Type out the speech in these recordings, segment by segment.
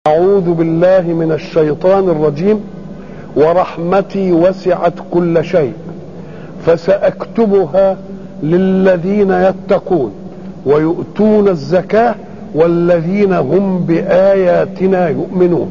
أعوذ بالله من الشيطان الرجيم ورحمتي وسعت كل شيء فسأكتبها للذين يتقون ويؤتون الزكاة والذين هم بآياتنا يؤمنون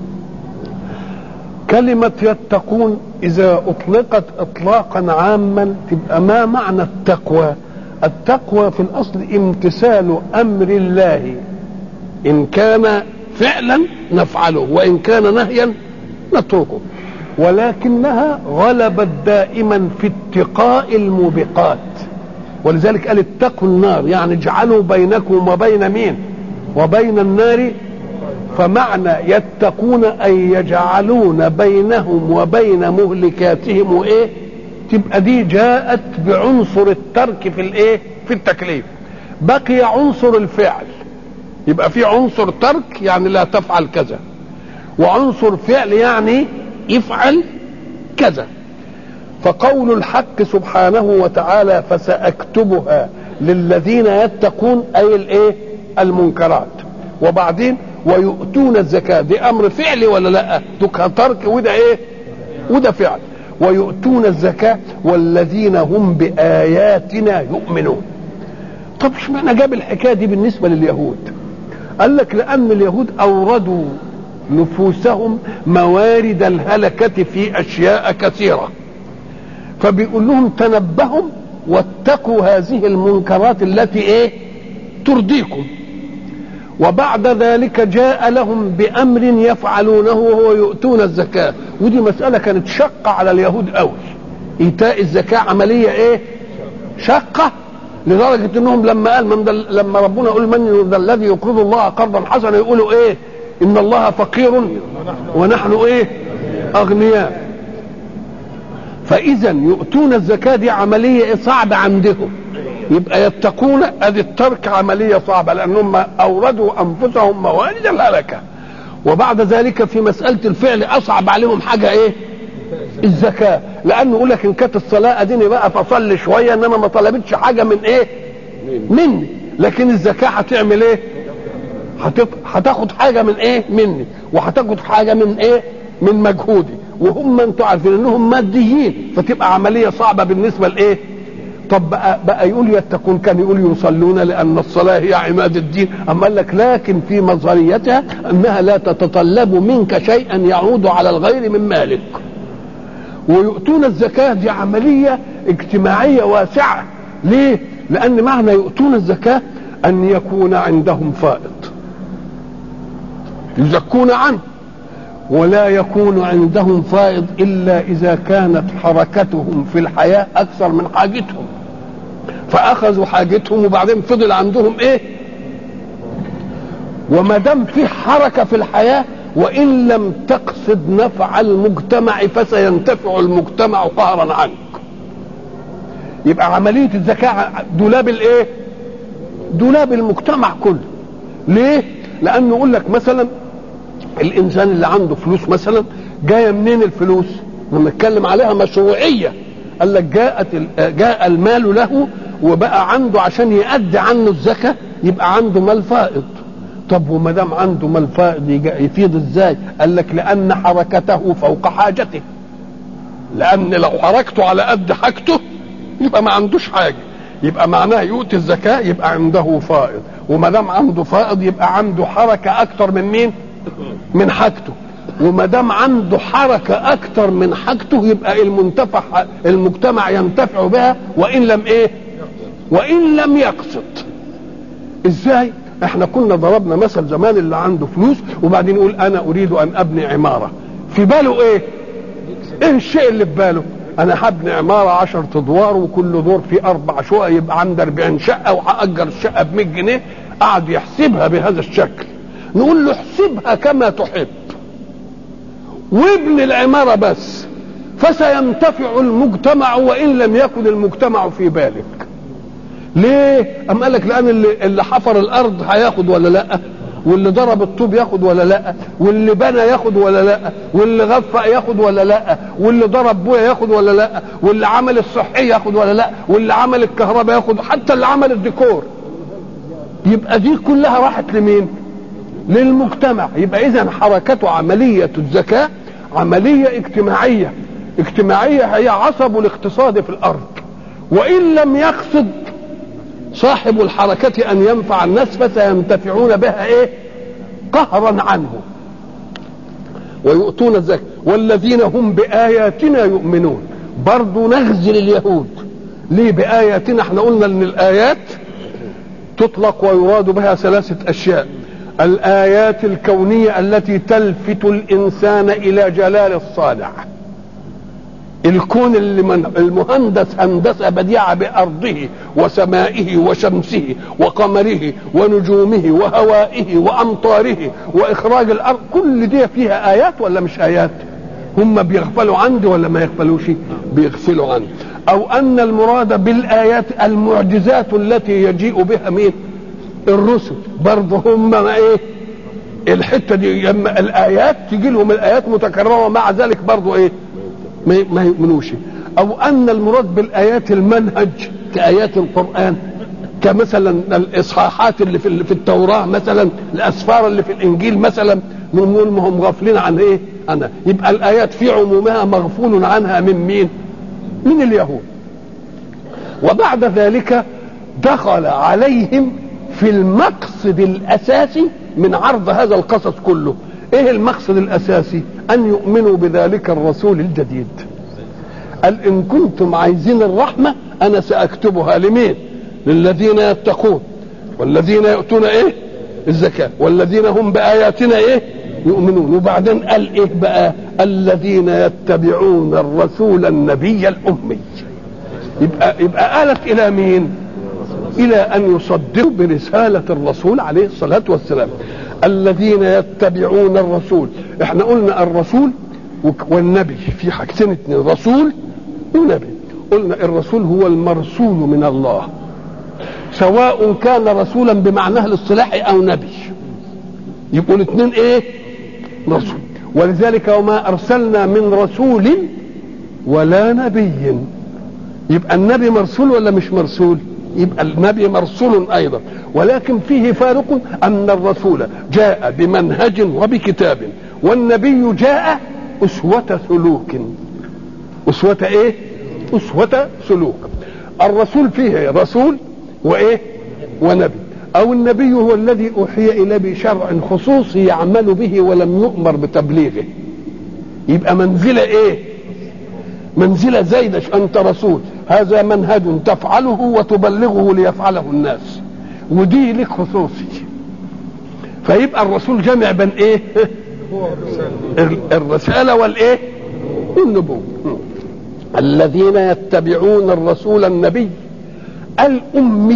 كلمة يتقون إذا أطلقت إطلاقا عاما تبقى ما معنى التقوى التقوى في الأصل امتثال أمر الله إن كان فعلا نفعله وإن كان نهيا نتركه ولكنها غلبت دائما في اتقاء الموبقات ولذلك قال اتقوا النار يعني اجعلوا بينكم وبين مين وبين النار فمعنى يتقون أي يجعلون بينهم وبين مهلكاتهم وإيه تبقى دي جاءت بعنصر الترك في الإيه في التكليف بقي عنصر الفعل يبقى في عنصر ترك يعني لا تفعل كذا وعنصر فعل يعني افعل كذا فقول الحق سبحانه وتعالى فسأكتبها للذين يتقون أي الإيه المنكرات وبعدين ويؤتون الزكاة دي أمر فعلي ولا لا ده ترك وده إيه وده فعل ويؤتون الزكاة والذين هم بآياتنا يؤمنون طب اشمعنى جاب الحكاية دي بالنسبة لليهود قال لك لأن اليهود أوردوا نفوسهم موارد الهلكة في أشياء كثيرة فبيقول لهم تنبهوا واتقوا هذه المنكرات التي ايه ترضيكم وبعد ذلك جاء لهم بأمر يفعلونه وهو يؤتون الزكاة ودي مسألة كانت شقة على اليهود قوي إيتاء الزكاة عملية إيه شقة لدرجة إنهم لما قال من دل لما ربنا يقول من ذا الذي يقرض الله قرضا حسنا يقولوا إيه إن الله فقير ونحن إيه أغنياء فإذا يؤتون الزكاة دي عملية صعبة عندهم يبقى يتقون ادي الترك عمليه صعبه لانهم اوردوا انفسهم موارد الهلكه وبعد ذلك في مساله الفعل اصعب عليهم حاجه ايه الزكاه لانه يقول لك ان كانت الصلاه اديني بقى فصلي شويه انما ما طلبتش حاجه من ايه مني لكن الزكاه هتعمل ايه هتاخد حاجه من ايه مني وهتاخد حاجه من ايه من مجهودي وهم انتوا عارفين انهم ماديين فتبقى عمليه صعبه بالنسبه لايه طب بقى, بقى يقول يتقون كان يقول يصلون لان الصلاه هي عماد الدين اما قال لك لكن في مظهريتها انها لا تتطلب منك شيئا يعود على الغير من مالك ويؤتون الزكاه دي عمليه اجتماعيه واسعه ليه لان معنى يؤتون الزكاه ان يكون عندهم فائض يزكون عنه ولا يكون عندهم فائض الا اذا كانت حركتهم في الحياه اكثر من حاجتهم فاخذوا حاجتهم وبعدين فضل عندهم ايه وما دام في حركه في الحياه وان لم تقصد نفع المجتمع فسينتفع المجتمع قهرا عنك يبقى عمليه الزكاه دولاب الايه دولاب المجتمع كله ليه لانه يقول لك مثلا الانسان اللي عنده فلوس مثلا جايه منين الفلوس لما نتكلم عليها مشروعيه قال لك جاءت جاء المال له وبقى عنده عشان يأدي عنه الزكاه يبقى عنده مال فائض طب وما دام عنده مال فائض يفيض ازاي قال لك لان حركته فوق حاجته لان لو حركته على قد حاجته يبقى ما عندوش حاجه يبقى معناه يؤتي الزكاه يبقى عنده فائض وما دام عنده فائض يبقى عنده حركه اكتر من مين من حاجته وما دام عنده حركه اكتر من حاجته يبقى المنتفع المجتمع ينتفع بها وان لم ايه وان لم يقصد ازاي احنا كنا ضربنا مثل زمان اللي عنده فلوس وبعدين يقول انا اريد ان ابني عماره في باله ايه ايه الشيء اللي في باله انا هبني عماره 10 ادوار وكل دور فيه اربع شقق يبقى عندي 40 شقه وهاجر الشقه ب 100 جنيه قعد يحسبها بهذا الشكل نقول له احسبها كما تحب وابن العمارة بس فسينتفع المجتمع وإن لم يكن المجتمع في بالك ليه أم قال لك لأن اللي, اللي حفر الأرض هياخد ولا لأ واللي ضرب الطوب ياخد ولا لا واللي بنى ياخد ولا لا واللي غفق ياخد ولا لا واللي ضرب بويا ياخد ولا لا واللي عمل الصحي ياخد ولا لا واللي عمل الكهرباء ياخد حتى اللي عمل الديكور يبقى دي كلها راحت لمين للمجتمع يبقى اذا حركة عملية الزكاة عملية اجتماعية اجتماعية هي عصب الاقتصاد في الارض وان لم يقصد صاحب الحركة ان ينفع الناس فسينتفعون بها ايه قهرا عنه ويؤتون الزكاة والذين هم بآياتنا يؤمنون برضو نخزل اليهود ليه بآياتنا احنا قلنا ان الآيات تطلق ويراد بها ثلاثة أشياء الآيات الكونية التي تلفت الإنسان إلى جلال الصانع الكون اللي من المهندس هندسة بديعة بأرضه وسمائه وشمسه وقمره ونجومه وهوائه وأمطاره وإخراج الأرض كل دي فيها آيات ولا مش آيات هم بيغفلوا عندي ولا ما يغفلوش بيغفلوا عندي أو أن المراد بالآيات المعجزات التي يجيء بها مين الرسل برضه هم ايه الحته دي لما الايات تجي لهم الايات متكرره ومع ذلك برضه ايه ما يؤمنوش او ان المراد بالايات المنهج كايات القران كمثلا الاصحاحات اللي في في التوراه مثلا الاسفار اللي في الانجيل مثلا نقول ما هم غافلين عن ايه انا يبقى الايات في عمومها مغفول عنها من مين من اليهود وبعد ذلك دخل عليهم في المقصد الاساسي من عرض هذا القصص كله ايه المقصد الاساسي ان يؤمنوا بذلك الرسول الجديد قال ان كنتم عايزين الرحمه انا ساكتبها لمين للذين يتقون والذين يؤتون ايه الزكاه والذين هم باياتنا ايه يؤمنون وبعدين قال ايه بقى الذين يتبعون الرسول النبي الامي يبقى يبقى آلت الى مين الى ان يصدقوا برساله الرسول عليه الصلاه والسلام الذين يتبعون الرسول احنا قلنا الرسول والنبي في حاجتين اتنين رسول ونبي قلنا الرسول هو المرسول من الله سواء كان رسولا بمعناه الاصطلاحي او نبي يبقوا الاثنين ايه رسول ولذلك وما ارسلنا من رسول ولا نبي يبقى النبي مرسول ولا مش مرسول يبقى النبي مرسول ايضا ولكن فيه فارق ان الرسول جاء بمنهج وبكتاب والنبي جاء اسوة سلوك اسوة ايه اسوة سلوك الرسول فيه رسول وايه ونبي او النبي هو الذي اوحي اليه بشرع خصوصي يعمل به ولم يؤمر بتبليغه يبقى منزله ايه منزله زايده انت رسول هذا منهج تفعله وتبلغه ليفعله الناس ودي لك خصوصي فيبقى الرسول جمع بين ايه الرسالة والايه والنبوة الذين يتبعون الرسول النبي الأمي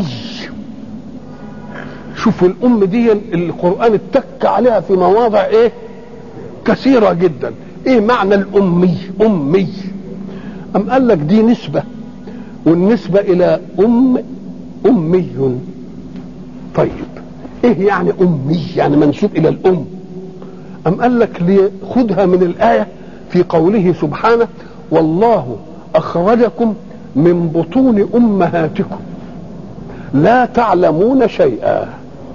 شوفوا الأم دي القرآن اتك عليها في مواضع ايه كثيرة جدا ايه معنى الأمي أمي أم قال لك دي نسبة والنسبة إلى أم أمي طيب إيه يعني أمي يعني منسوب إلى الأم أم قال لك خذها من الآية في قوله سبحانه والله أخرجكم من بطون أمهاتكم لا تعلمون شيئا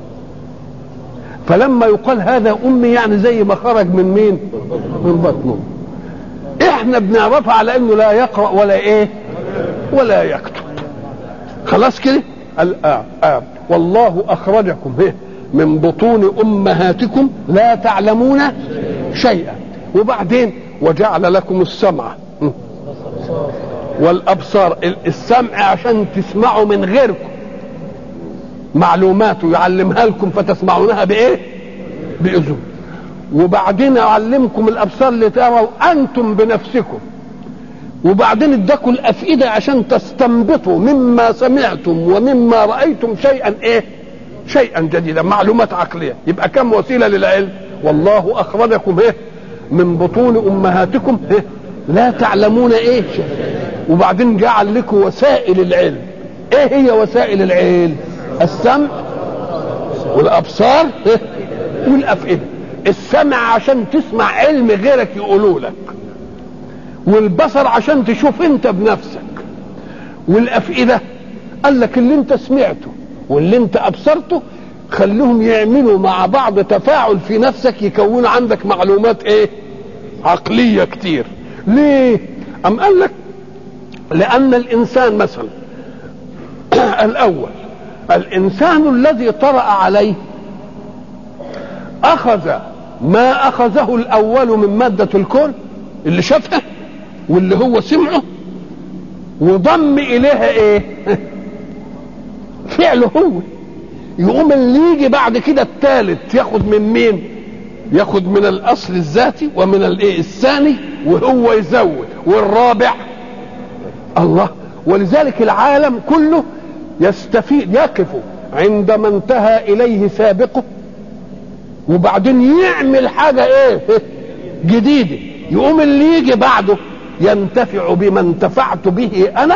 فلما يقال هذا أمي يعني زي ما خرج من مين من بطنه احنا بنعرفها على انه لا يقرأ ولا ايه ولا يكتب خلاص كده آه آه والله اخرجكم إيه؟ من بطون امهاتكم لا تعلمون شيئا وبعدين وجعل لكم السمع والابصار السمع عشان تسمعوا من غيركم معلوماته يعلمها لكم فتسمعونها بايه باذن وبعدين يعلمكم الابصار لتروا انتم بنفسكم وبعدين اداكم الافئده عشان تستنبطوا مما سمعتم ومما رايتم شيئا ايه شيئا جديدا معلومات عقليه يبقى كم وسيله للعلم والله اخرجكم ايه من بطون امهاتكم ايه لا تعلمون ايه شيء وبعدين جعل لكم وسائل العلم ايه هي وسائل العلم السمع والابصار إيه؟ والافئده السمع عشان تسمع علم غيرك يقولوا لك والبصر عشان تشوف انت بنفسك والافئده قال لك اللي انت سمعته واللي انت ابصرته خليهم يعملوا مع بعض تفاعل في نفسك يكون عندك معلومات ايه عقلية كتير ليه ام قال لك لان الانسان مثلا الاول الانسان الذي طرأ عليه اخذ ما اخذه الاول من مادة الكون اللي شافها واللي هو سمعه وضم اليها ايه فعله هو يقوم اللي يجي بعد كده الثالث ياخد من مين ياخد من الاصل الذاتي ومن الايه الثاني وهو يزود والرابع الله ولذلك العالم كله يستفيد يقف عندما انتهى اليه سابقه وبعدين يعمل حاجه ايه جديده يقوم اللي يجي بعده ينتفع بما انتفعت به انا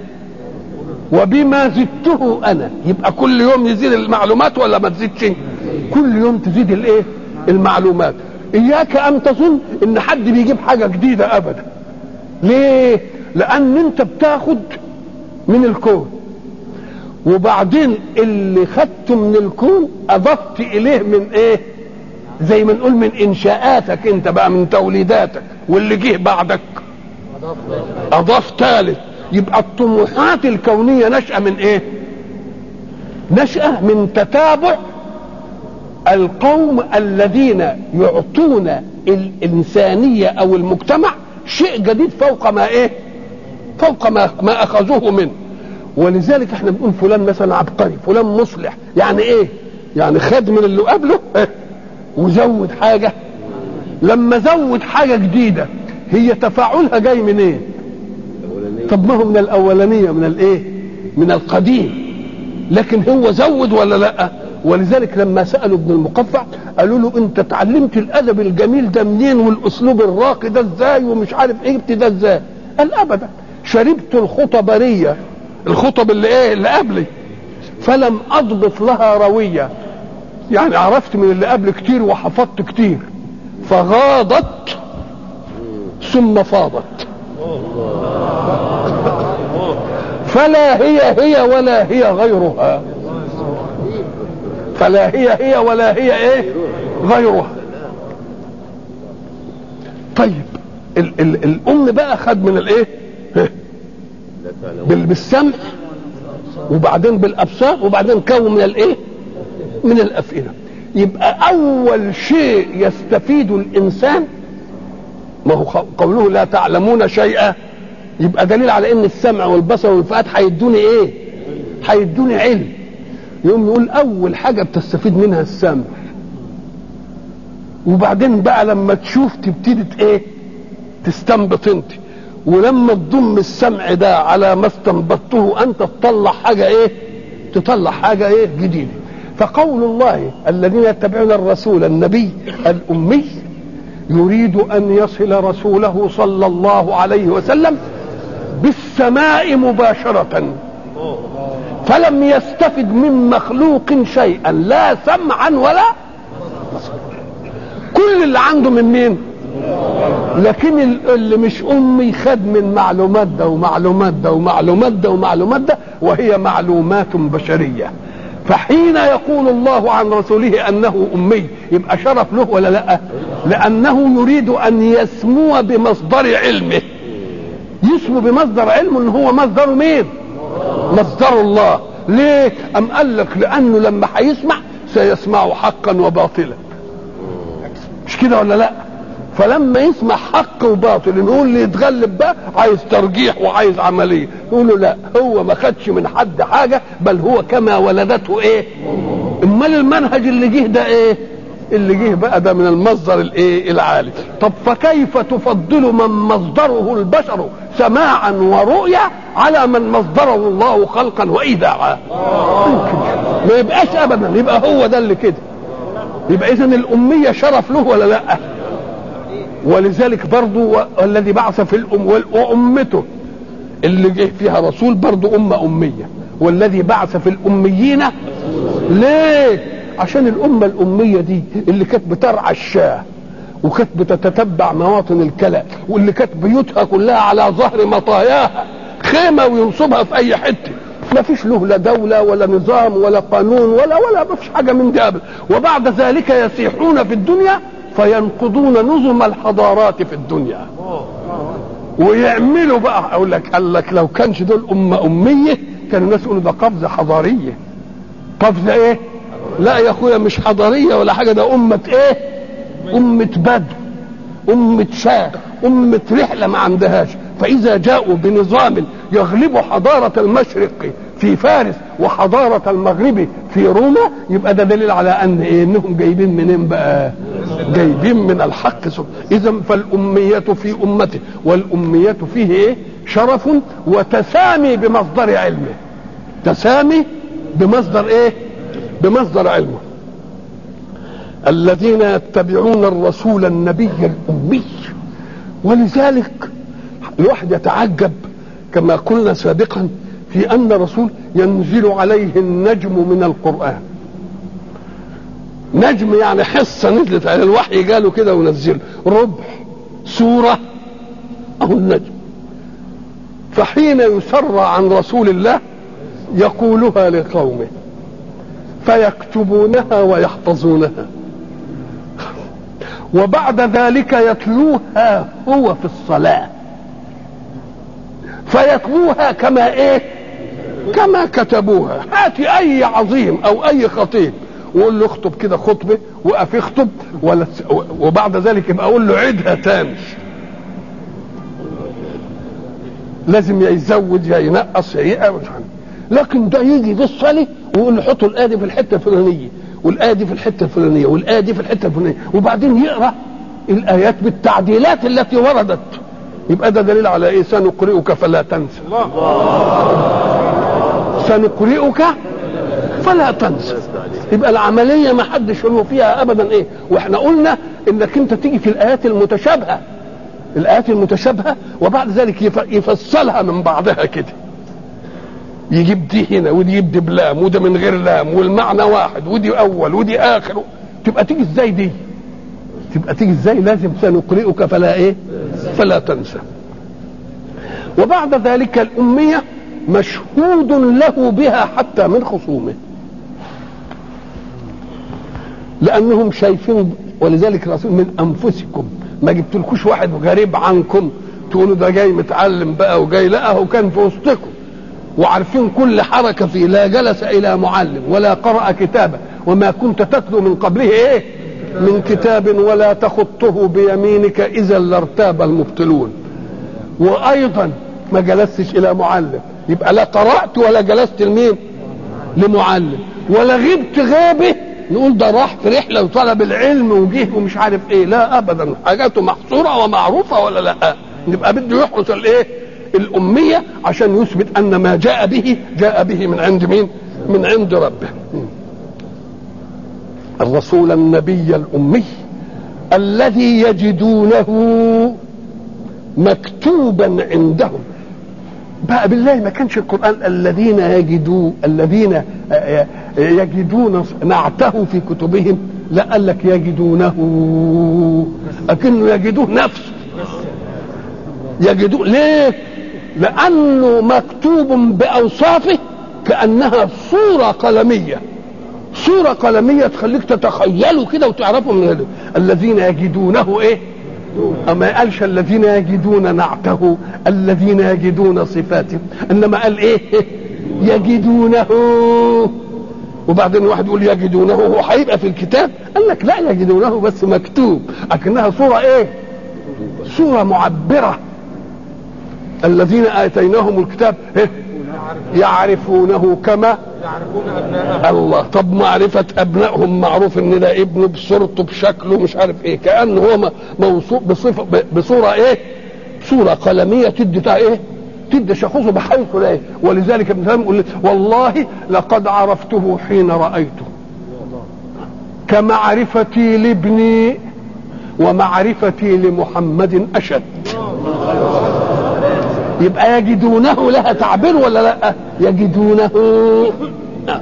وبما زدته انا يبقى كل يوم يزيد المعلومات ولا ما تزيدش كل يوم تزيد الايه المعلومات اياك ان تظن ان حد بيجيب حاجه جديده ابدا ليه لان انت بتاخد من الكون وبعدين اللي خدته من الكون اضفت اليه من ايه زي ما نقول من انشاءاتك انت بقى من توليداتك واللي جه بعدك اضاف ثالث يبقى الطموحات الكونية نشأة من ايه نشأة من تتابع القوم الذين يعطون الإنسانية أو المجتمع شيء جديد فوق ما إيه فوق ما, ما أخذوه منه ولذلك احنا بنقول فلان مثلا عبقري فلان مصلح يعني ايه يعني خد من اللي قبله إيه؟ وزود حاجة لما زود حاجة جديدة هي تفاعلها جاي من ايه طب ما هو من الاولانيه من الايه من القديم لكن هو زود ولا لا ولذلك لما سالوا ابن المقفع قالوا له انت اتعلمت الادب الجميل ده منين والاسلوب الراقي ده ازاي ومش عارف ايه جبت ده ازاي قال ابدا شربت الخطبريه الخطب اللي ايه اللي قبلي فلم اضبط لها رويه يعني عرفت من اللي قبل كتير وحفظت كتير فغاضت ثم فاضت فلا هي هي ولا هي غيرها فلا هي هي ولا هي ايه غيرها طيب ال ال الام بقى خد من الايه بالسمع وبعدين بالابصار وبعدين كون من الايه من الافئده يبقى اول شيء يستفيد الانسان ما هو قوله لا تعلمون شيئا يبقى دليل على ان السمع والبصر والفؤاد هيدوني ايه هيدوني علم يقوم يقول اول حاجه بتستفيد منها السمع وبعدين بقى لما تشوف تبتدي ايه تستنبط انت ولما تضم السمع ده على ما استنبطته انت تطلع حاجه ايه تطلع حاجه ايه جديده فقول الله الذين يتبعون الرسول النبي الامي يريد ان يصل رسوله صلى الله عليه وسلم بالسماء مباشرة فلم يستفد من مخلوق شيئا لا سمعا ولا كل اللي عنده من مين لكن اللي مش امي خد من معلومات ده ومعلومات ده ومعلومات ده ومعلومات ده وهي معلومات بشريه فحين يقول الله عن رسوله انه امي يبقى شرف له ولا لا لانه يريد ان يسمو بمصدر علمه يسمو بمصدر علمه ان هو مصدر مين مصدر الله ليه ام قال لك لانه لما هيسمع سيسمع حقا وباطلا مش كده ولا لا فلما يسمع حق وباطل نقول اللي يتغلب بقى عايز ترجيح وعايز عمليه نقول له لا هو ما خدش من حد حاجه بل هو كما ولدته ايه امال المنهج اللي جه ده ايه اللي جه بقى ده من المصدر الايه العالي طب فكيف تفضل من مصدره البشر سماعا ورؤيا على من مصدره الله خلقا وايداعا ما يبقاش ابدا يبقى هو ده اللي كده يبقى اذا الاميه شرف له ولا لا ولذلك برضو الذي بعث في الأم وأمته اللي جه فيها رسول برضو أمة أمية والذي بعث في الأميين ليه عشان الأمة الأمية دي اللي كانت بترعى الشاه وكانت بتتتبع مواطن الكلى واللي كانت بيوتها كلها على ظهر مطاياها خيمة وينصبها في أي حتة ما فيش له لا دولة ولا نظام ولا قانون ولا ولا ما فيش حاجة من دي أبدا وبعد ذلك يسيحون في الدنيا فينقضون نظم الحضارات في الدنيا ويعملوا بقى اقول لك قال لك لو كانش دول امه اميه كان الناس يقولوا ده قفزه حضاريه قفزه ايه؟ لا يا اخويا مش حضاريه ولا حاجه ده امه ايه؟ امه بدو امه شاه امه رحله ما عندهاش فاذا جاءوا بنظام يغلب حضاره المشرق في فارس وحضاره المغرب في روما يبقى ده دليل على ان ايه انهم جايبين منين بقى جايبين من الحق اذا فالاميه في امته والاميه فيه ايه شرف وتسامي بمصدر علمه تسامي بمصدر ايه بمصدر علمه الذين يتبعون الرسول النبي الامي ولذلك الواحد يتعجب كما قلنا سابقا في ان الرسول ينزل عليه النجم من القران نجم يعني حصه نزلت على الوحي جاله كده ونزله ربع سوره اهو النجم فحين يسر عن رسول الله يقولها لقومه فيكتبونها ويحفظونها وبعد ذلك يتلوها هو في الصلاة فيتلوها كما ايه كما كتبوها هات اي عظيم او اي خطيب وقول له اخطب كده خطبه وقف يخطب ولا وبعد ذلك يبقى اقول له عيدها تاني لازم يا يزود يا ينقص يا يقع مش عارف لكن ده يجي في الصلاه ويقول له حطوا الايه دي في الحته الفلانيه والايه دي في الحته الفلانيه والايه دي في الحته الفلانيه وبعدين يقرا الايات بالتعديلات التي وردت يبقى ده دليل على ايه سنقرئك فلا تنسى سنقرئك فلا تنسى يبقى العمليه ما حدش له فيها ابدا ايه واحنا قلنا انك انت تيجي في الايات المتشابهه الايات المتشابهه وبعد ذلك يفصلها من بعضها كده يجيب دي هنا ودي يجيب دي بلام وده من غير لام والمعنى واحد ودي اول ودي اخر تبقى تيجي ازاي دي تبقى تيجي ازاي لازم سنقرئك فلا ايه فلا تنسى وبعد ذلك الاميه مشهود له بها حتى من خصومه لانهم شايفين ولذلك الرسول من انفسكم ما جبتلكوش واحد غريب عنكم تقولوا ده جاي متعلم بقى وجاي لا هو كان في وسطكم وعارفين كل حركة فيه لا جلس إلى معلم ولا قرأ كتابا وما كنت تتلو من قبله إيه من كتاب ولا تخطه بيمينك إذا لارتاب المبطلون وأيضا ما جلستش إلى معلم يبقى لا قرأت ولا جلست لمين لمعلم ولا غبت غيبه نقول ده راح في رحله وطلب العلم وجه ومش عارف ايه لا ابدا حاجاته محصوره ومعروفه ولا لا نبقى بده يحرس الايه الأمية عشان يثبت أن ما جاء به جاء به من عند مين من عند ربه الرسول النبي الأمي الذي يجدونه مكتوبا عندهم بقى بالله ما كانش القرآن الذين يجدوا الذين يجدون نعته في كتبهم لا قال لك يجدونه أكنه يجدوه نفسه يجدوه ليه لأنه مكتوب بأوصافه كأنها صورة قلمية صورة قلمية تخليك تتخيله كده وتعرفه من هذا الذين يجدونه ايه أما قالش الذين يجدون نعته الذين يجدون صفاته إنما قال إيه يجدونه وبعدين واحد يقول يجدونه هو هيبقى في الكتاب قال لك لا يجدونه بس مكتوب لكنها صورة إيه صورة معبرة الذين آتيناهم الكتاب إيه؟ يعرفونه كما يعرفون أبناءهم الله طب معرفة أبنائهم معروف إن ده ابنه بصورته بشكله مش عارف إيه كأنه هو م- موصوف بصفة ب- بصورة إيه صورة قلمية تدي بتاع إيه تدي شخصه بحيث لا إيه ولذلك ابن سلام يقول والله لقد عرفته حين رأيته كمعرفتي لابني ومعرفتي لمحمد أشد يبقى يجدونه لها تعبير ولا لا يجدونه نعم.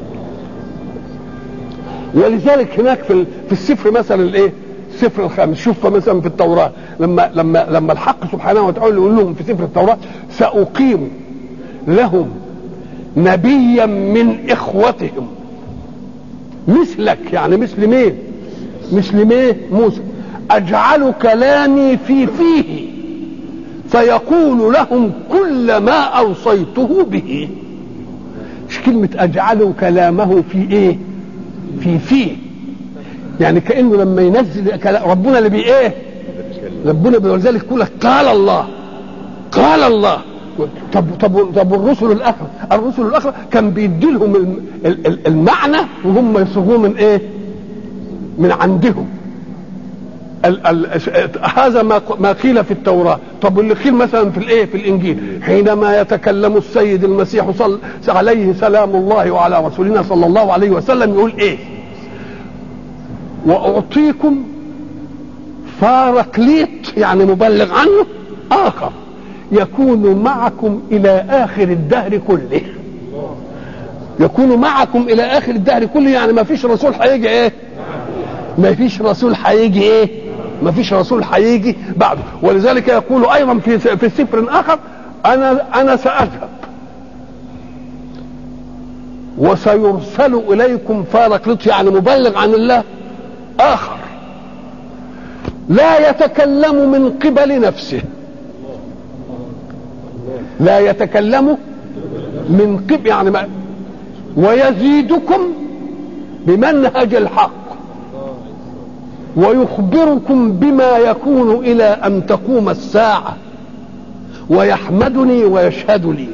ولذلك هناك في ال- في السفر مثلا الايه السفر الخامس شوف مثلا في التوراة لما لما لما الحق سبحانه وتعالى يقول لهم في سفر التوراة سأقيم لهم نبيا من اخوتهم مثلك يعني مثل مين مثل مين موسى اجعل كلامي في فيه فيقول لهم كل ما اوصيته به مش كلمة اجعل كلامه في ايه في فيه يعني كانه لما ينزل كلام ربنا اللي بي ايه ربنا ولذلك يقول لك قال الله قال الله طب طب طب الرسل الاخرى الرسل الاخرى كان بيدي لهم المعنى وهم يصوغوه من ايه من عندهم ال ال هذا ما ما قيل في التوراه طب واللي قيل مثلا في الايه في الانجيل حينما يتكلم السيد المسيح صل عليه سلام الله وعلى رسولنا صلى الله عليه وسلم يقول ايه واعطيكم فاركليط يعني مبلغ عنه اخر يكون معكم الى اخر الدهر كله يكون معكم الى اخر الدهر كله يعني ما فيش رسول هيجي ايه ما فيش رسول هيجي ايه ما فيش رسول هيجي بعده ولذلك يقول ايضا في في سفر اخر انا انا ساذهب وسيرسل اليكم فارقلط يعني مبلغ عن الله اخر لا يتكلم من قبل نفسه لا يتكلم من قبل يعني ما ويزيدكم بمنهج الحق ويخبركم بما يكون الى ان تقوم الساعه ويحمدني ويشهد لي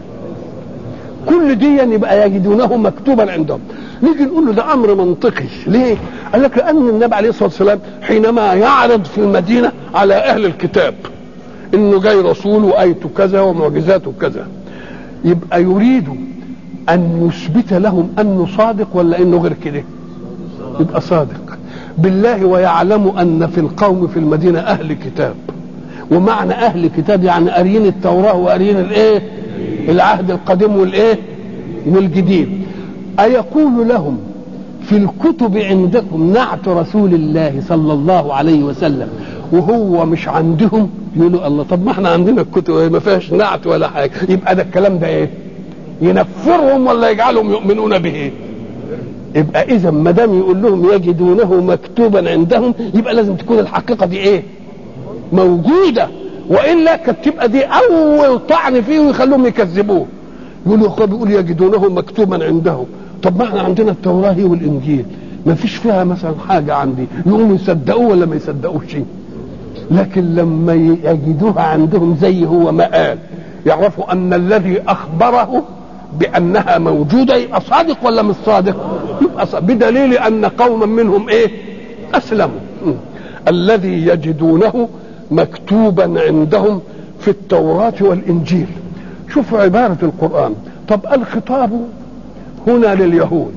كل دي يبقى يجدونه مكتوبا عندهم نيجي نقول له ده امر منطقي ليه قال لك لان النبي عليه الصلاه والسلام حينما يعرض في المدينه على اهل الكتاب انه جاي رسول وايته كذا ومعجزاته كذا يبقى يريد ان يثبت لهم انه صادق ولا انه غير كده يبقى صادق بالله ويعلم ان في القوم في المدينه اهل كتاب ومعنى اهل كتاب يعني قاريين التوراه وقاريين الايه العهد القديم والايه والجديد ايقول لهم في الكتب عندكم نعت رسول الله صلى الله عليه وسلم وهو مش عندهم يقولوا الله طب ما احنا عندنا الكتب ما فيهاش نعت ولا حاجه يبقى ده الكلام ده ايه ينفرهم ولا يجعلهم يؤمنون به يبقى اذا ما دام يقول لهم يجدونه مكتوبا عندهم يبقى لازم تكون الحقيقه دي ايه موجوده والا كانت تبقى دي اول طعن فيه ويخلوهم يكذبوه يقولوا اخوه بيقول يجدونه مكتوبا عندهم طب ما احنا عندنا التوراه والانجيل ما فيش فيها مثلا حاجه عندي يقوموا يصدقوه ولا ما يصدقوش شيء لكن لما يجدوها عندهم زي هو ما قال يعرفوا ان الذي اخبره بانها موجوده يبقى صادق ولا مش صادق؟ يبقى صادق بدليل ان قوما منهم ايه؟ اسلموا م. الذي يجدونه مكتوبا عندهم في التوراه والانجيل شوفوا عباره القران طب الخطاب هنا لليهود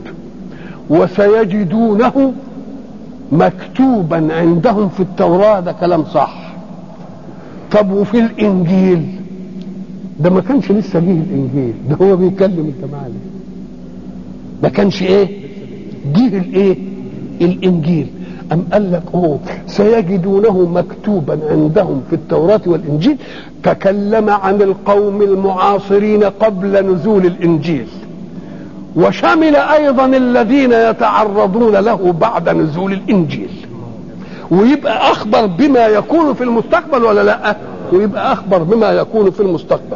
وسيجدونه مكتوبا عندهم في التوراة ده كلام صح طب وفي الإنجيل ده ما كانش لسه جه الإنجيل ده هو بيكلم الجماعة ما كانش إيه جه الإيه الإنجيل أم قال لك أوه سيجدونه مكتوبا عندهم في التوراة والإنجيل تكلم عن القوم المعاصرين قبل نزول الإنجيل وشمل ايضا الذين يتعرضون له بعد نزول الانجيل ويبقى اخبر بما يكون في المستقبل ولا لا ويبقى اخبر بما يكون في المستقبل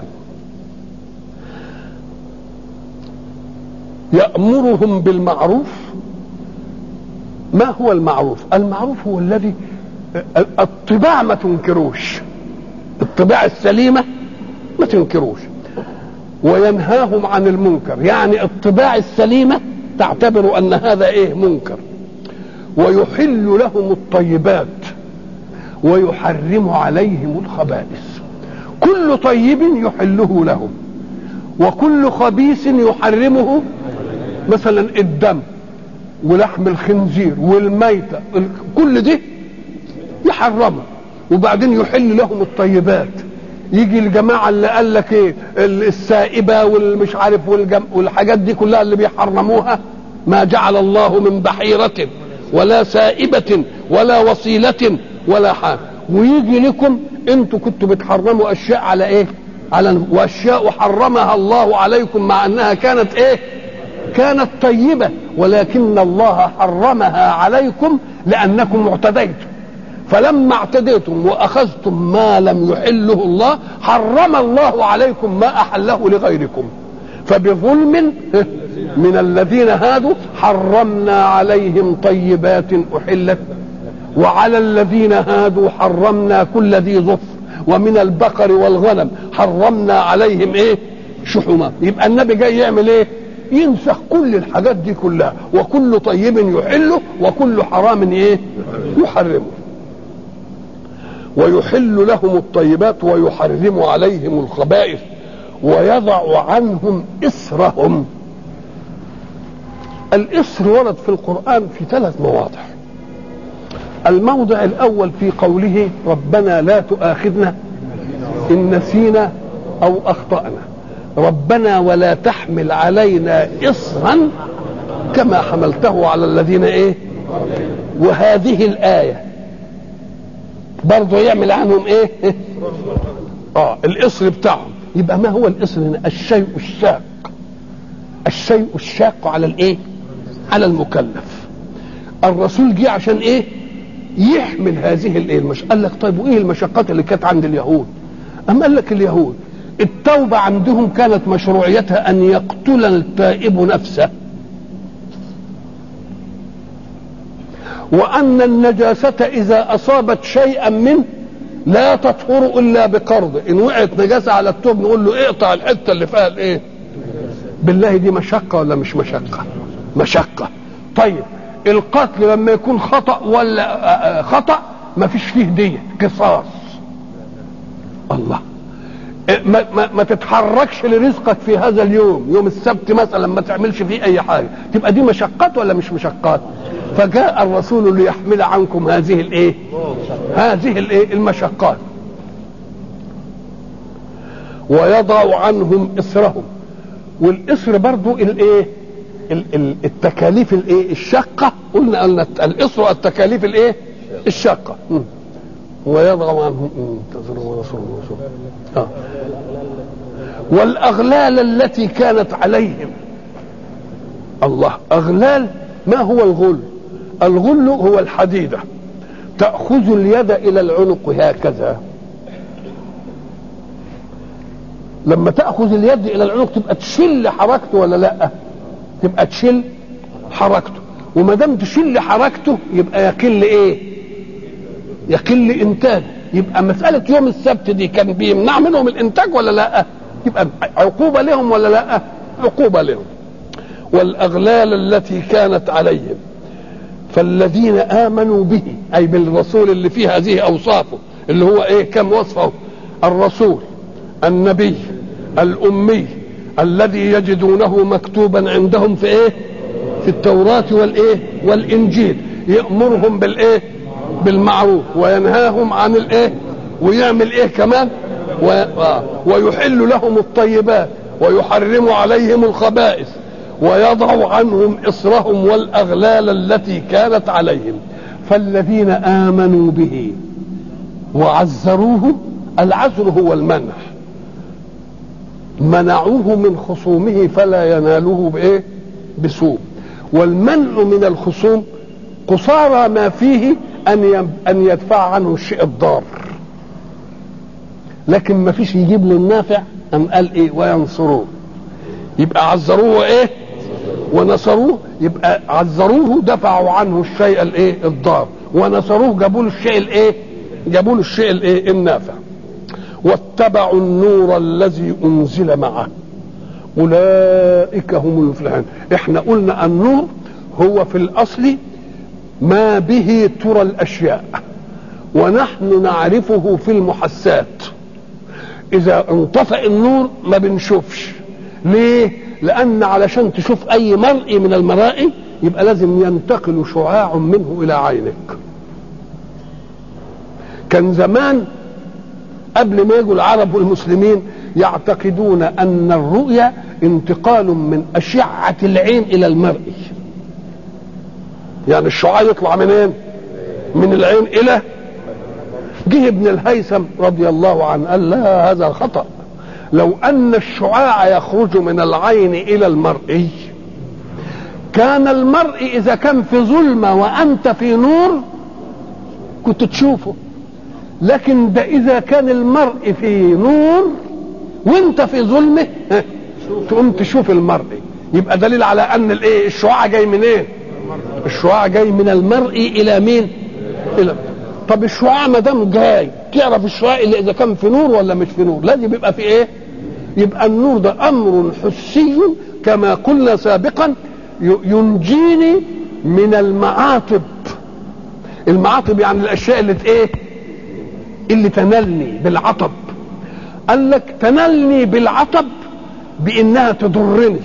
يامرهم بالمعروف ما هو المعروف المعروف هو الذي الطباع ما تنكروش الطباع السليمه ما تنكروش وينهاهم عن المنكر يعني الطباع السليمة تعتبر أن هذا إيه منكر ويحل لهم الطيبات ويحرم عليهم الخبائث كل طيب يحله لهم وكل خبيث يحرمه مثلا الدم ولحم الخنزير والميتة كل ده يحرمه وبعدين يحل لهم الطيبات يجي الجماعة اللي قال لك ايه السائبة والمش عارف والجم والحاجات دي كلها اللي بيحرموها ما جعل الله من بحيرة ولا سائبة ولا وصيلة ولا حاجة ويجي لكم انتوا كنتوا بتحرموا اشياء على ايه على واشياء حرمها الله عليكم مع انها كانت ايه كانت طيبه ولكن الله حرمها عليكم لانكم اعتديتم فلما اعتديتم واخذتم ما لم يحله الله حرم الله عليكم ما احله لغيركم فبظلم من الذين هادوا حرمنا عليهم طيبات احلت وعلى الذين هادوا حرمنا كل ذي ظفر ومن البقر والغنم حرمنا عليهم ايه شحوما يبقى النبي جاي يعمل ايه ينسخ كل الحاجات دي كلها وكل طيب يحله وكل حرام ايه يحرمه ويحل لهم الطيبات ويحرم عليهم الخبائث ويضع عنهم إسرهم الإسر ورد في القرآن في ثلاث مواضع الموضع الأول في قوله ربنا لا تؤاخذنا إن نسينا أو أخطأنا ربنا ولا تحمل علينا إصرا كما حملته على الذين إيه وهذه الآية برضه يعمل عنهم إيه آه الإصر بتاعهم يبقى ما هو الإصر هنا الشيء الشاق الشيء الشاق على الإيه على المكلف الرسول جه عشان إيه يحمل هذه الايه المش... قال لك طيب وايه المشقات اللي كانت عند اليهود أم قال لك اليهود التوبة عندهم كانت مشروعيتها أن يقتل التائب نفسه وأن النجاسة إذا أصابت شيئا منه لا تطهر إلا بقرض إن وقعت نجاسة على التوب نقول له اقطع الحتة اللي فيها الإيه بالله دي مشقة ولا مش مشقة مشقة طيب القتل لما يكون خطأ ولا خطأ ما فيش فيه دية قصاص الله ما, ما, ما تتحركش لرزقك في هذا اليوم يوم السبت مثلا ما تعملش فيه اي حاجه تبقى دي مشقات ولا مش مشقات فجاء الرسول ليحمل عنكم هذه الايه هذه الايه المشقات ويضع عنهم اسرهم والاسر برضو الايه التكاليف الايه الشاقه قلنا قلنا الاسر التكاليف الايه الشاقه ويضع عنهم انتظروا ورسول آه. والاغلال التي كانت عليهم الله اغلال ما هو الغل الغل هو الحديده تاخذ اليد الى العنق هكذا لما تاخذ اليد الى العنق تبقى تشل حركته ولا لا تبقى تشل حركته وما دام تشل حركته يبقى يقل ايه يقل انتاج يبقى مساله يوم السبت دي كان بيمنع منهم الانتاج ولا لا يبقى عقوبه لهم ولا لا عقوبه لهم والاغلال التي كانت عليهم فالذين امنوا به اي بالرسول اللي فيه هذه اوصافه اللي هو ايه كم وصفه الرسول النبي الامي الذي يجدونه مكتوبا عندهم في ايه في التوراة والايه والانجيل يأمرهم بالايه بالمعروف وينهاهم عن الايه ويعمل ايه كمان و... ويحل لهم الطيبات ويحرم عليهم الخبائث ويضع عنهم إصرهم والأغلال التي كانت عليهم فالذين آمنوا به وعزروه العزر هو المنع منعوه من خصومه فلا يناله بايه بسوء والمنع من الخصوم قصارى ما فيه ان ان يدفع عنه الشيء الضار لكن ما فيش يجيب له النافع ام قال ايه وينصروه يبقى عزروه ايه ونصروه يبقى عزروه دفعوا عنه الشيء الايه الضار ونصروه جابوا له الشيء الايه جابوا له الشيء الايه النافع واتبعوا النور الذي انزل معه اولئك هم المفلحون احنا قلنا النور هو في الاصل ما به ترى الاشياء ونحن نعرفه في المحسات اذا انطفأ النور ما بنشوفش ليه لان علشان تشوف اي مرئي من المرائي يبقى لازم ينتقل شعاع منه الى عينك كان زمان قبل ما يجوا العرب والمسلمين يعتقدون ان الرؤيا انتقال من اشعه العين الى المرئي يعني الشعاع يطلع منين من العين الى جه ابن الهيثم رضي الله عنه قال لا هذا خطا لو ان الشعاع يخرج من العين الى المرئي كان المرء اذا كان في ظلمه وانت في نور كنت تشوفه لكن ده اذا كان المرء في نور وانت في ظلمه تقوم تشوف المرء يبقى دليل على ان الايه الشعاع جاي من ايه الشعاع جاي من المرء الى مين الى طب الشعاع ما دام جاي تعرف الشعاع اللي اذا كان في نور ولا مش في نور لازم يبقى في ايه يبقى النور ده امر حسي كما قلنا سابقا ينجيني من المعاطب المعاطب يعني الاشياء اللي ايه اللي تنلني بالعطب قال لك تنلني بالعطب بانها تضرني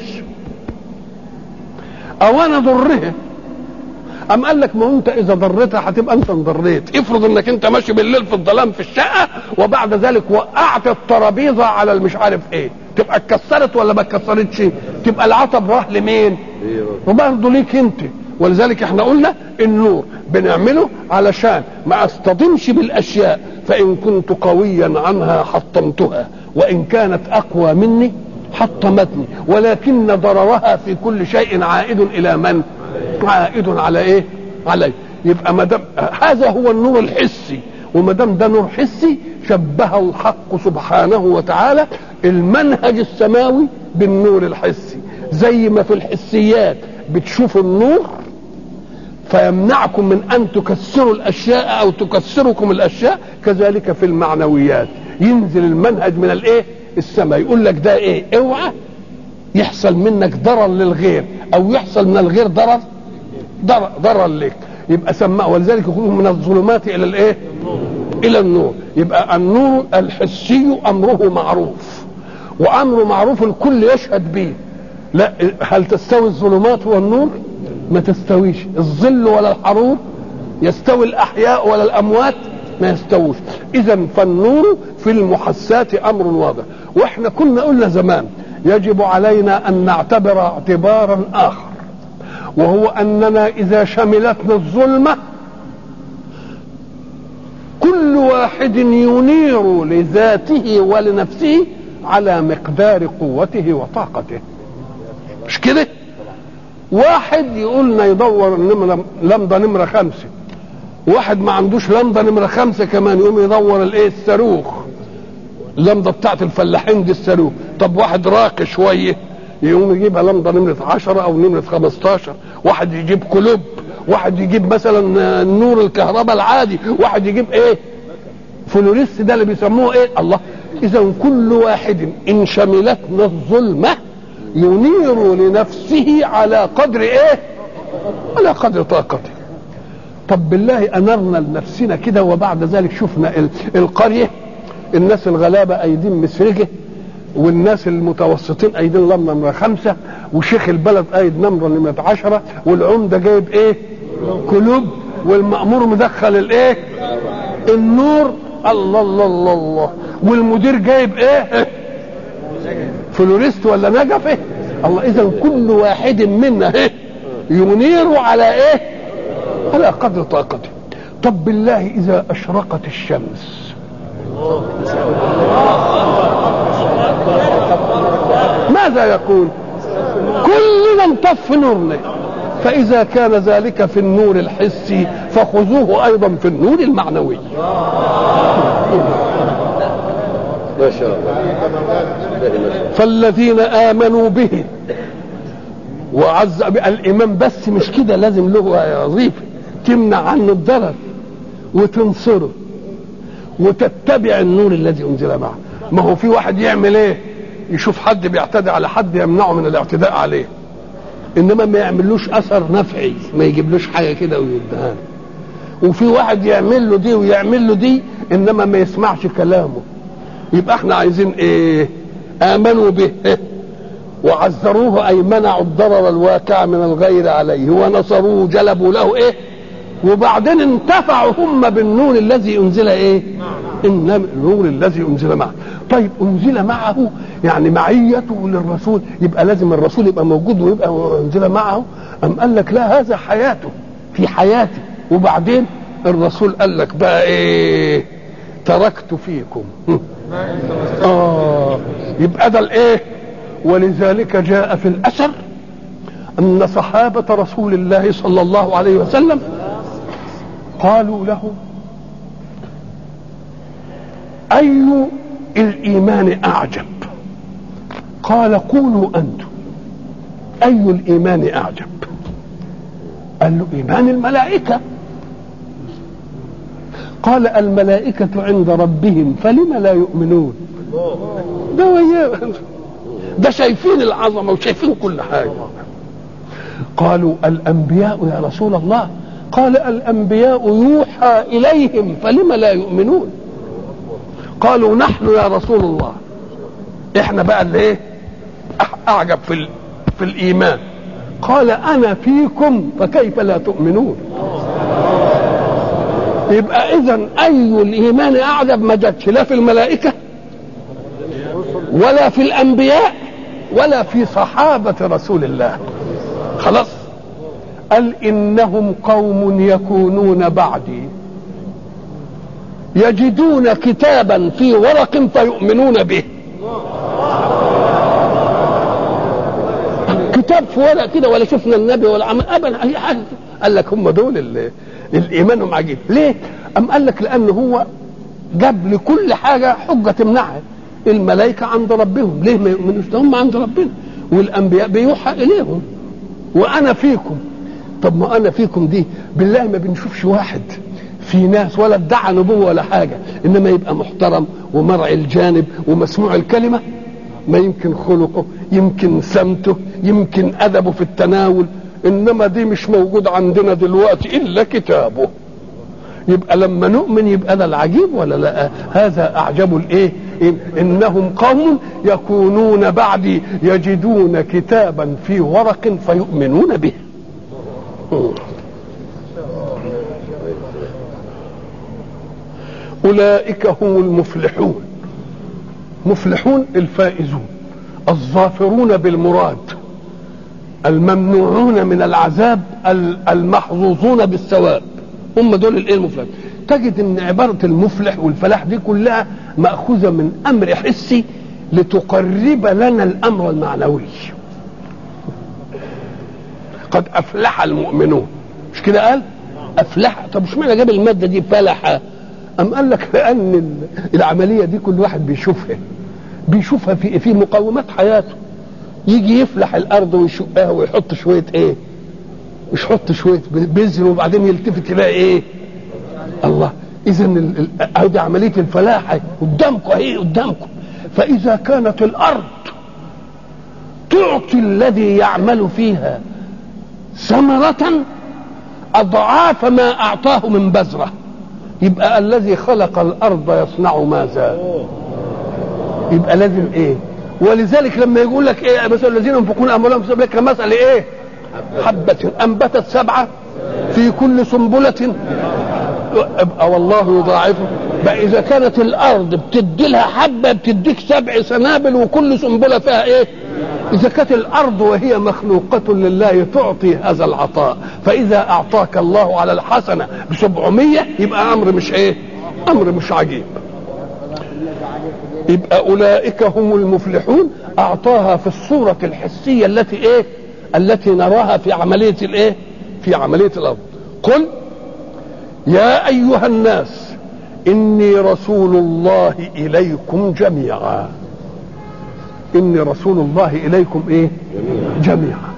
او انا ضرها أم قال لك ما انت اذا ضرتها هتبقى انت انضريت افرض انك انت ماشي بالليل في الظلام في الشقه وبعد ذلك وقعت الترابيزه على المش عارف ايه تبقى اتكسرت ولا ما اتكسرتش تبقى العطب راح لمين وبرضه ليك انت ولذلك احنا قلنا النور بنعمله علشان ما اصطدمش بالاشياء فان كنت قويا عنها حطمتها وان كانت اقوى مني حطمتني ولكن ضررها في كل شيء عائد الى من عائد على ايه علي يبقى ما دام هذا هو النور الحسي وما دام ده نور حسي شبه الحق سبحانه وتعالى المنهج السماوي بالنور الحسي زي ما في الحسيات بتشوفوا النور فيمنعكم من ان تكسروا الاشياء او تكسركم الاشياء كذلك في المعنويات ينزل المنهج من الايه السماء يقول لك ده ايه اوعى يحصل منك ضرر للغير او يحصل من الغير ضرر ضرر, ضرر لك يبقى سماه ولذلك يقول من الظلمات الى الايه الى النور يبقى النور الحسي امره معروف وامر معروف الكل يشهد به لا هل تستوي الظلمات والنور ما تستويش الظل ولا الحرور يستوي الاحياء ولا الاموات ما يستووش اذا فالنور في المحسات امر واضح واحنا كنا قلنا زمان يجب علينا ان نعتبر اعتبارا اخر وهو اننا اذا شملتنا الظلمه كل واحد ينير لذاته ولنفسه على مقدار قوته وطاقته مش كده واحد يقولنا يدور النمرة لمضة نمرة خمسة واحد ما عندوش لمضة نمرة خمسة كمان يقوم يدور الايه الصاروخ اللمضة بتاعت الفلاحين دي الصاروخ طب واحد راقي شوية يقوم يجيبها لمضة نمرة عشرة أو نمرة خمستاشر واحد يجيب كلوب واحد يجيب مثلا نور الكهرباء العادي واحد يجيب ايه فلوريست ده اللي بيسموه ايه الله اذا كل واحد ان شملتنا الظلمه ينير لنفسه على قدر ايه على قدر طاقته طب بالله انرنا لنفسنا كده وبعد ذلك شفنا القريه الناس الغلابه ايدين مسرجه والناس المتوسطين ايدين لمبه نمره خمسه وشيخ البلد ايد نمره نمره عشره والعمده جايب ايه؟ كلوب والمأمور مدخل الايه؟ النور الله الله الله الله والمدير جايب ايه؟ فلوريست ولا نجفه؟ الله اذا كل واحد منا ايه؟ ينير على ايه؟ على قدر طاقته طب بالله اذا اشرقت الشمس ماذا يقول كلنا انطف نورنا فإذا كان ذلك في النور الحسي فخذوه أيضا في النور المعنوي ما شاء الله فالذين آمنوا به وعز الإيمان بس مش كده لازم له وظيفة تمنع عنه الضرر وتنصره وتتبع النور الذي أنزل معه ما هو في واحد يعمل ايه يشوف حد بيعتدي على حد يمنعه من الاعتداء عليه انما ما يعملوش اثر نفعي ما يجيبلوش حاجه كده ويديها وفي واحد يعمل له دي ويعمل له دي انما ما يسمعش كلامه يبقى احنا عايزين ايه امنوا به وعزروه اي منعوا الضرر الواقع من الغير عليه ونصروه جلبوا له ايه وبعدين انتفعوا هم بالنور الذي انزل ايه انما النور الذي انزل معه طيب انزل معه يعني معيته للرسول يبقى لازم الرسول يبقى موجود ويبقى انزل معه ام قال لك لا هذا حياته في حياته وبعدين الرسول قال لك بقى ايه تركت فيكم اه يبقى ده الايه ولذلك جاء في الاثر ان صحابه رسول الله صلى الله عليه وسلم قالوا له اي الايمان اعجب قال قولوا انتم اي الايمان اعجب قال له ايمان الملائكه قال الملائكه عند ربهم فلم لا يؤمنون ده وياه ده شايفين العظمه وشايفين كل حاجه قالوا الانبياء يا رسول الله قال الانبياء يوحى اليهم فلم لا يؤمنون قالوا نحن يا رسول الله احنا بقى اللي ايه اعجب في ال... في الايمان قال انا فيكم فكيف لا تؤمنون يبقى اذا اي الايمان اعجب ما جاتش لا في الملائكه ولا في الانبياء ولا في صحابه رسول الله خلاص قال انهم قوم يكونون بعدي يجدون كتابا في ورق فيؤمنون به كتاب في ورق كده ولا شفنا النبي ولا عمل ابدا اي حاجه قال لك هم دول اللي الايمانهم عجيب ليه ام قال لك لان هو جاب لكل حاجه حجه تمنعها الملائكه عند ربهم ليه ما يؤمنوش ده هم عند ربنا والانبياء بيوحى اليهم وانا فيكم طب ما انا فيكم دي بالله ما بنشوفش واحد في ناس ولا ادعى نبوه ولا حاجه انما يبقى محترم ومرعي الجانب ومسموع الكلمه ما يمكن خلقه يمكن سمته يمكن ادبه في التناول انما دي مش موجود عندنا دلوقتي الا كتابه يبقى لما نؤمن يبقى ده العجيب ولا لا هذا اعجب الايه إن انهم قوم يكونون بعدي يجدون كتابا في ورق فيؤمنون به اولئك هم المفلحون مفلحون الفائزون الظافرون بالمراد الممنوعون من العذاب المحظوظون بالثواب هم دول الايه المفلح تجد ان عباره المفلح والفلاح دي كلها ماخوذه من امر حسي لتقرب لنا الامر المعنوي قد افلح المؤمنون مش كده قال افلح طب مش معنى جاب الماده دي فلح ام قال لك لان العمليه دي كل واحد بيشوفها بيشوفها في في مقومات حياته يجي يفلح الارض ويشقها ويحط شويه ايه مش يحط شويه بذر وبعدين يلتفت يلاقي ايه الله اذا دي عمليه الفلاح قدامكم اهي قدامكم فاذا كانت الارض تعطي الذي يعمل فيها ثمرة أضعاف ما أعطاه من بذرة يبقى الذي خلق الأرض يصنع ماذا يبقى لازم إيه ولذلك لما يقول لك إيه مثل الذين ينفقون أموالهم في سبيل الله كمثل إيه حبة أنبتت سبعة في كل سنبلة يبقى والله يضاعفه بقى إذا كانت الأرض بتدي لها حبة بتديك سبع سنابل وكل سنبلة فيها إيه إذا كانت الأرض وهي مخلوقة لله تعطي هذا العطاء فإذا أعطاك الله على الحسنة بسبعمية يبقى أمر مش إيه أمر مش عجيب يبقى أولئك هم المفلحون أعطاها في الصورة الحسية التي إيه التي نراها في عملية الإيه في عملية الأرض قل يا أيها الناس إني رسول الله إليكم جميعا إني رسول الله إليكم إيه جميعا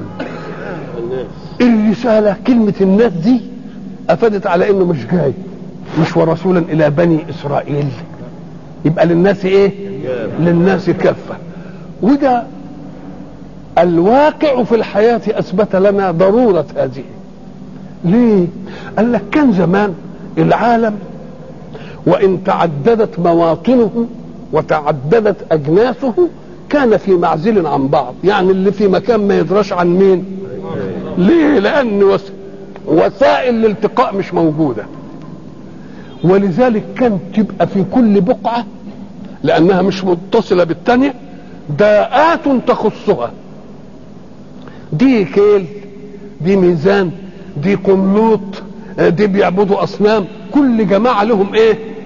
الرسالة كلمة الناس دي أفادت على إنه مش جاي مش ورسولا إلى بني إسرائيل يبقى للناس إيه للناس كافة وده الواقع في الحياة أثبت لنا ضرورة هذه ليه قال لك كان زمان العالم وإن تعددت مواطنه وتعددت أجناسه كان في معزل عن بعض يعني اللي في مكان ما يدراش عن مين ليه لأن وس... وسائل الالتقاء مش موجودة ولذلك كانت تبقى في كل بقعة لأنها مش متصلة بالتانية داءات تخصها دي كيل دي ميزان دي قملوط دي بيعبدوا أصنام كل جماعة لهم إيه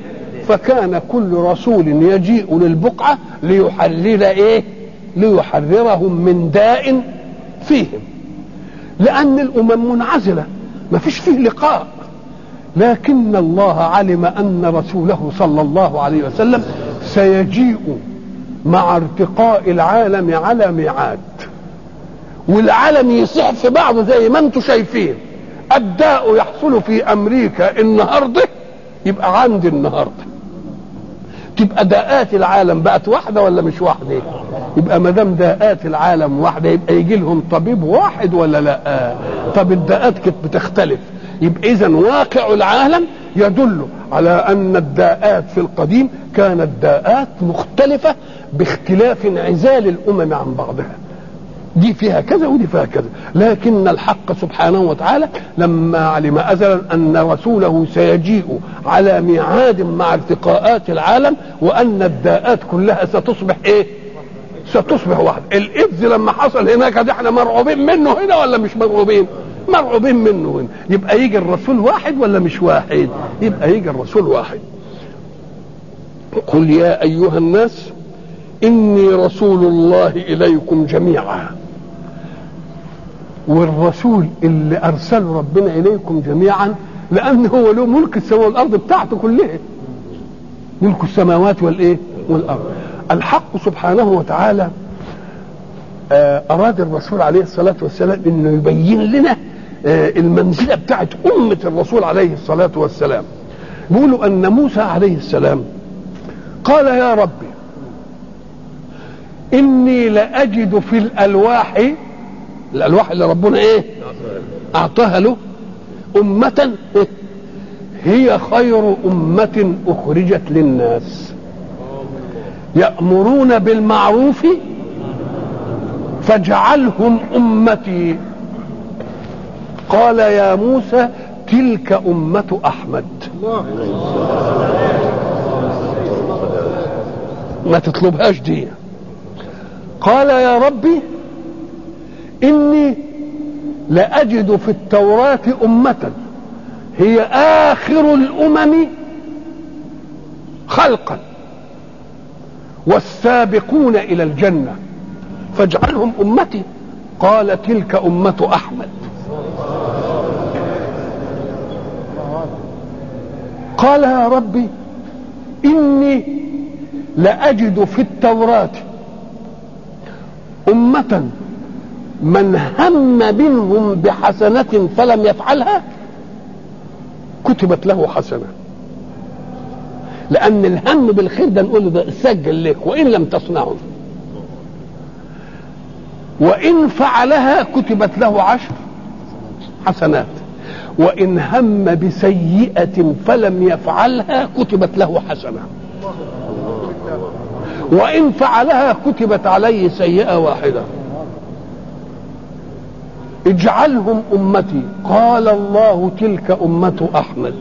فكان كل رسول يجيء للبقعة ليحرر ايه ليحررهم من داء فيهم لأن الأمم منعزلة ما فيش فيه لقاء لكن الله علم أن رسوله صلى الله عليه وسلم سيجيء مع ارتقاء العالم على ميعاد والعالم يصيح في بعضه زي ما انتم شايفين الداء يحصل في امريكا النهارده يبقى عندي النهارده تبقى داءات العالم بقت واحده ولا مش واحده يبقى ما دام داءات العالم واحده يبقى يجي لهم طبيب واحد ولا لا طب الداءات كانت بتختلف يبقى اذا واقع العالم يدل على ان الداءات في القديم كانت داءات مختلفه باختلاف انعزال الامم عن بعضها دي فيها كذا ودي فيها كذا لكن الحق سبحانه وتعالى لما علم ازلا ان رسوله سيجيء على ميعاد مع ارتقاءات العالم وان الداءات كلها ستصبح ايه ستصبح واحده الاذ لما حصل هناك ده احنا مرعوبين منه هنا ولا مش مرعوبين مرعوبين منه هنا يبقى يجي الرسول واحد ولا مش واحد يبقى يجي الرسول واحد قل يا ايها الناس اني رسول الله اليكم جميعا والرسول اللي ارسله ربنا اليكم جميعا لان هو له ملك السماء والارض بتاعته كلها ملك السماوات والايه والارض الحق سبحانه وتعالى اراد الرسول عليه الصلاه والسلام انه يبين لنا المنزله بتاعت امه الرسول عليه الصلاه والسلام بيقولوا ان موسى عليه السلام قال يا ربي اني لاجد في الالواح الالواح اللي ربنا ايه اعطاها له امه هي خير امه اخرجت للناس يامرون بالمعروف فاجعلهم امتي قال يا موسى تلك امه احمد ما تطلبهاش دي قال يا ربي اني لاجد في التوراه امه هي اخر الامم خلقا والسابقون الى الجنه فاجعلهم امتي قال تلك امه احمد قال يا ربي اني لاجد في التوراه امه من هم منهم بحسنه فلم يفعلها كتبت له حسنه لان الهم بالخير ده نقول له ده سجل لك وان لم تصنعه وان فعلها كتبت له عشر حسنات وان هم بسيئه فلم يفعلها كتبت له حسنه وان فعلها كتبت عليه سيئه واحده اجعلهم امتي قال الله تلك امه احمد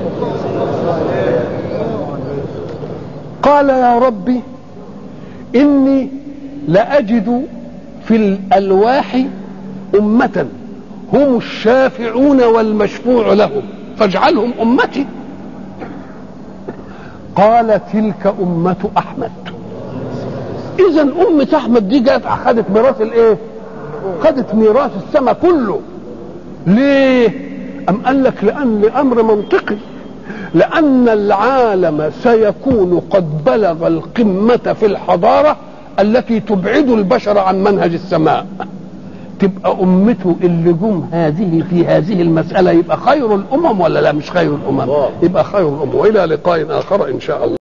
قال يا ربي اني لاجد في الالواح امه هم الشافعون والمشفوع لهم فاجعلهم امتي قال تلك امه احمد اذا امه احمد دي جت اخذت ميراث الايه خدت ميراث السماء كله ليه ام قال لك لان امر منطقي لان العالم سيكون قد بلغ القمه في الحضاره التي تبعد البشر عن منهج السماء تبقى امته اللي جم هذه في هذه المساله يبقى خير الامم ولا لا مش خير الامم يبقى خير الامم والى لقاء اخر ان شاء الله